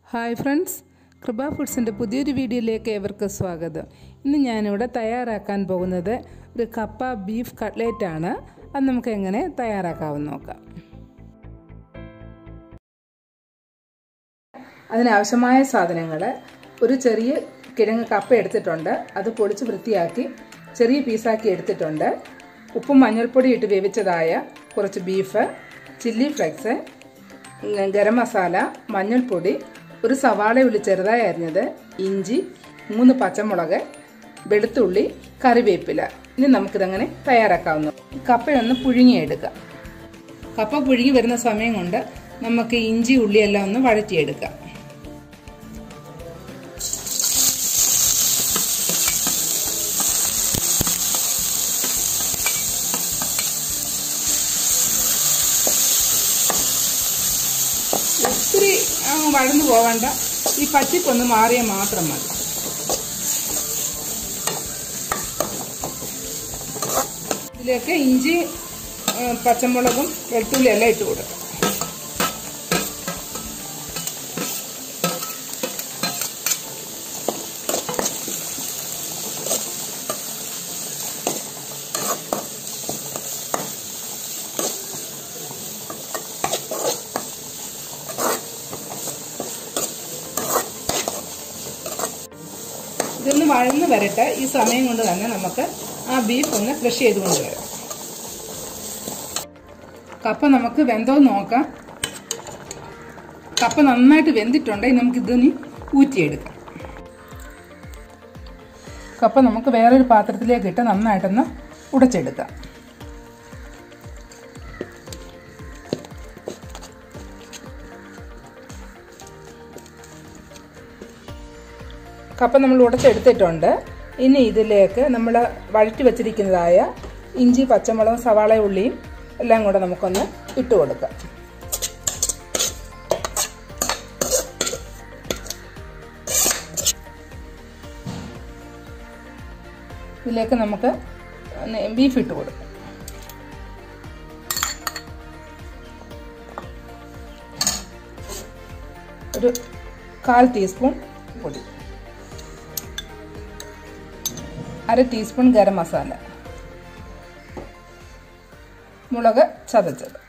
hi friends കൃപ ഫുഡ്സിൻ്റെ പുതിയൊരു വീഡിയോയിലേക്ക് ഏവർക്ക് സ്വാഗതം ഇന്ന് ഞാനിവിടെ തയ്യാറാക്കാൻ പോകുന്നത് ഒരു കപ്പ ബീഫ് കട്ട്ലേറ്റ് ആണ് അത് നമുക്ക് എങ്ങനെ തയ്യാറാക്കാമെന്ന് നോക്കാം അതിനാവശ്യമായ സാധനങ്ങൾ ഒരു ചെറിയ കിഴങ്ങ് കപ്പ എടുത്തിട്ടുണ്ട് അത് പൊളിച്ച് വൃത്തിയാക്കി ചെറിയ പീസാക്കി എടുത്തിട്ടുണ്ട് ഉപ്പും മഞ്ഞൾപ്പൊടി ഇട്ട് വേവിച്ചതായ കുറച്ച് beef chilli flakes garam masala മഞ്ഞൾപ്പൊടി ഒരു സവാള ഉള്ളി ചെറുതായി അരിഞ്ഞത് ഇഞ്ചി മൂന്ന് പച്ചമുളക് വെളുത്തുള്ളി കറിവേപ്പില ഇനി നമുക്കിതങ്ങനെ തയ്യാറാക്കാവുന്നു കപ്പയൊന്ന് പുഴുങ്ങിയെടുക്കാം കപ്പ പുഴുങ്ങി വരുന്ന സമയം കൊണ്ട് നമുക്ക് ഇഞ്ചി ഉള്ളിയെല്ലാം ഒന്ന് വഴറ്റിയെടുക്കാം ഒത്തിരി വഴന്നു പോകണ്ട ഈ പച്ചിപ്പൊന്ന് മാറിയാൽ മാത്രം മതി ഇതിലേക്ക് ഇഞ്ചി പച്ചമുളകും വെളുത്തുള്ളി എല്ലാം ഇട്ട് കൊടുക്കാം ഇതൊന്ന് വഴന്ന് വരട്ടെ ഈ സമയം കൊണ്ട് തന്നെ നമുക്ക് ആ ബീഫ് ഒന്ന് ഫ്രഷ് ചെയ്ത് കൊണ്ടുവരാം കപ്പ നമുക്ക് വെന്തോ നോക്കാം കപ്പ നന്നായിട്ട് വെന്തിട്ടുണ്ടെങ്കിൽ നമുക്ക് ഇതിനി ഊറ്റിയെടുക്കാം കപ്പ നമുക്ക് വേറൊരു പാത്രത്തിലേക്ക് ഇട്ട് നന്നായിട്ടൊന്ന് ഉടച്ചെടുക്കാം കപ്പ നമ്മൾ ഉടച്ചെടുത്തിട്ടുണ്ട് ഇനി ഇതിലേക്ക് നമ്മൾ വഴറ്റി വെച്ചിരിക്കുന്നതായ ഇഞ്ചി പച്ചമുളകും സവാള ഉള്ളിയും എല്ലാം കൂടെ നമുക്കൊന്ന് ഇട്ട് കൊടുക്കാം ഇതിലേക്ക് നമുക്ക് ബീഫ് ഇട്ട് കൊടുക്കാം ഒരു കാൽ ടീസ്പൂൺ പൊടി അര ടീസ്പൂൺ ഗരം മസാല മുളക് ചതച്ചത്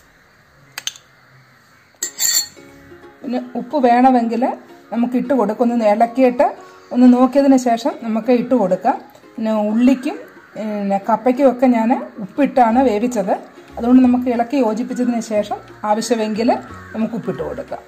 പിന്നെ ഉപ്പ് വേണമെങ്കിൽ നമുക്ക് ഇട്ട് കൊടുക്കും ഒന്ന് ഇളക്കിയിട്ട് ഒന്ന് നോക്കിയതിന് ശേഷം നമുക്ക് ഇട്ട് കൊടുക്കാം പിന്നെ ഉള്ളിക്കും പിന്നെ കപ്പയ്ക്കും ഒക്കെ ഞാൻ ഉപ്പിട്ടാണ് വേവിച്ചത് അതുകൊണ്ട് നമുക്ക് ഇളക്കി യോജിപ്പിച്ചതിന് ശേഷം ആവശ്യമെങ്കിൽ നമുക്ക് ഉപ്പിട്ട് കൊടുക്കാം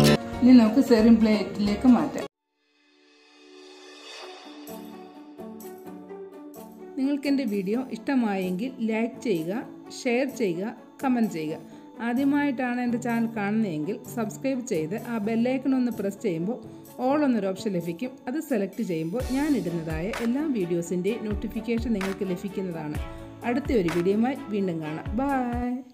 സെറിംഗ് പ്ലേറ്റിലേക്ക് മാറ്റാം നിങ്ങൾക്ക് എൻ്റെ വീഡിയോ ഇഷ്ടമായെങ്കിൽ ലൈക്ക് ചെയ്യുക ഷെയർ ചെയ്യുക കമൻറ്റ് ചെയ്യുക ആദ്യമായിട്ടാണ് എൻ്റെ ചാനൽ കാണുന്നതെങ്കിൽ സബ്സ്ക്രൈബ് ചെയ്ത് ആ ബെല്ലൈക്കൺ ഒന്ന് പ്രസ് ചെയ്യുമ്പോൾ ഓൾ എന്നൊരു ഓപ്ഷൻ ലഭിക്കും അത് സെലക്ട് ചെയ്യുമ്പോൾ ഞാൻ ഇടുന്നതായ എല്ലാ വീഡിയോസിൻ്റെയും നോട്ടിഫിക്കേഷൻ നിങ്ങൾക്ക് ലഭിക്കുന്നതാണ് അടുത്ത ഒരു വീഡിയോയുമായി വീണ്ടും കാണാം ബൈ